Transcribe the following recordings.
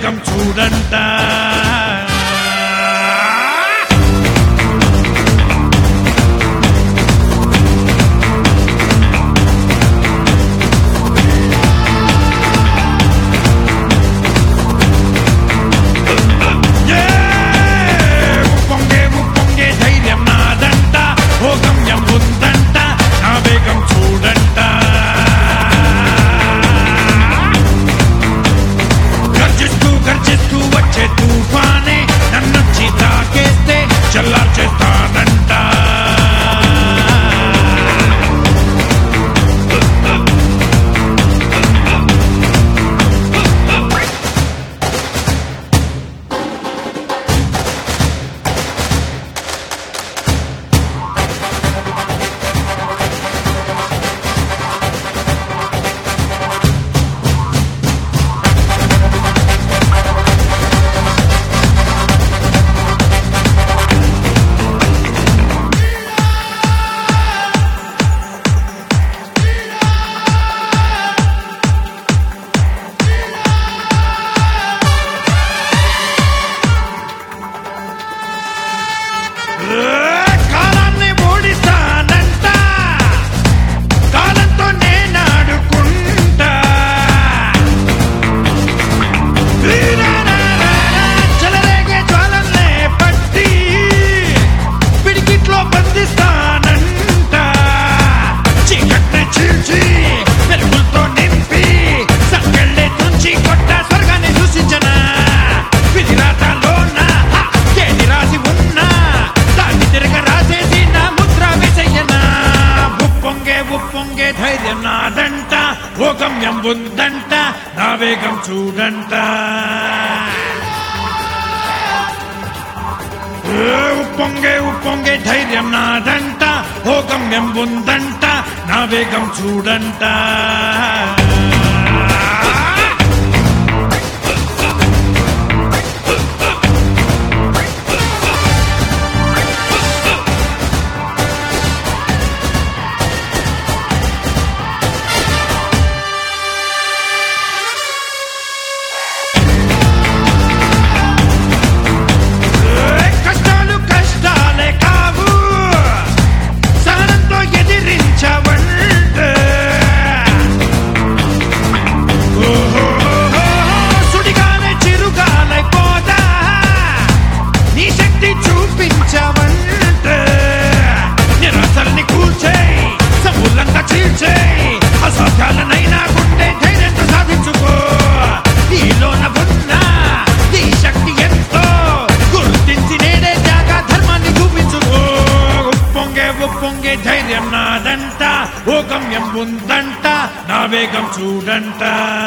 వేగం చూడంట ఏ! ఉప్పొంగే ఉప్పొంగే ధైర్యం నాదంట ఓ గమ్యం ఉందంట నా వేగం చూడంట గర్జిస్తూ గర్జిస్తూ వచ్చే తుఫానే నన్నొచ్చి తాకేస్తే చల్లార్చేస్తానంట ఏ! కాలాన్ని ఓడిస్తానంట కాలంతో నేనాడుకుంటా చెలరేగే జ్వాలన్నే పట్టి పిడికిట్లో బంధిస్తానంట చీకట్నే చీల్చి వెలుగులతో నింపి సంకెళ్ళే తుంచి కొట్ట స్వర్గాన్ని సూచించనా విధిరాతలోన ఏది రాసి ఉన్నా దాన్ని తిరగ రాసేసి నా ముద్ర వేసయ్యనా ఉప్పొంగే ఉప్పొంగే ధైర్యం నాదంట ఓ గమ్యం ఉందంట నా వేగం చూడంట ఏ ఉప్పొంగే ఉప్పొంగే ధైర్యం నాదంట ఓ గమ్యం ఉందంట నా వేగం చూడంట ఏ కష్టాలు కష్టాలే కావు సహనంతో ఎదిరించవంటే ఓహోహోహో, సుడిగాలే చిరుగాలై పోదా నీ శక్తి చూపించవంటే నిరాశల్ని కూల్చేయి సమూలంగా చీల్చేయి అసాధ్యాలనైనా గుండె ధైర్యంతో సాధించుకో నీలోన ఉన్న నీ శక్తి ఎంతో గుర్తించి నేడే త్యాగ ధర్మాన్ని చూపించుకో ఉప్పొంగే ఉప్పొంగే ధైర్యం నాదంట ఓ గమ్యం ఉందంట నా వేగం చూడంట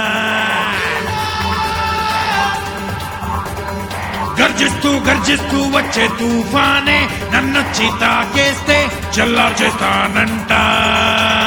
గర్జిస్తూ గర్జిస్తూ వచ్చే తుఫానే నన్నొచ్చి తాకేస్తే చల్లార్చేస్తానంట